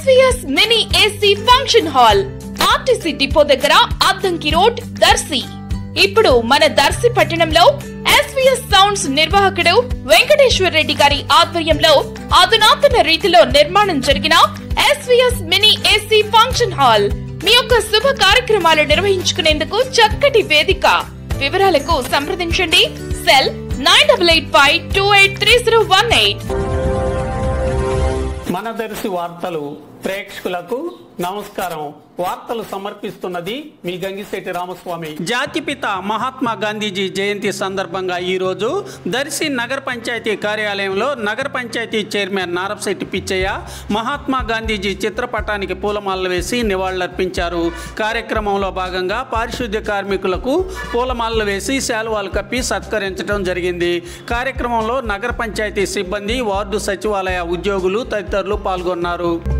SVS mini AC function hall RTC depot దగ్గర Addanki road Darsi ఇప్పుడు మన దర్శి పట్టణంలో ఎస్విఎస్ సౌండ్స్ నిర్వాహకుడు వెంకటేశ్వర రెడ్డి గారి ఆధ్వర్యంలో అధునాతన రీతిలో నిర్మాణం జరిగిన SVS mini AC function hall మీ యొక్క శుభ కార్యక్రమాలు నిర్వహించుకునేందుకు చక్కటి వేదిక వివరాలకు సంప్రదించండి cell nine double eight five two eight three zero one eight మన దర్శి వార్తలు ప్రేక్షకులకు నమస్కారం వార్తలు సమర్పిస్తున్నది మీ గంగిశెట్టి రామస్వామి జాతిపిత మహాత్మా గాంధీజీ జయంతి సందర్భంగా ఈ రోజు దర్శి నగర పంచాయతీ కార్యాలయంలో నగర పంచాయతీ చైర్మన్ నారపశెట్టి పిచ్చయ్య మహాత్మా గాంధీజీ చిత్రపటానికి పూలమాలలు వేసి నివాళులర్పించారు కార్యక్రమంలో భాగంగా పారిశుద్ధ్య కార్మికులకు పూలమాలలు వేసి శాలువాలు కప్పి సత్కరించడం జరిగింది కార్యక్రమంలో నగర పంచాయతీ సిబ్బంది వార్డు సచివాలయ ఉద్యోగులు తదితరులు పాల్గొన్నారు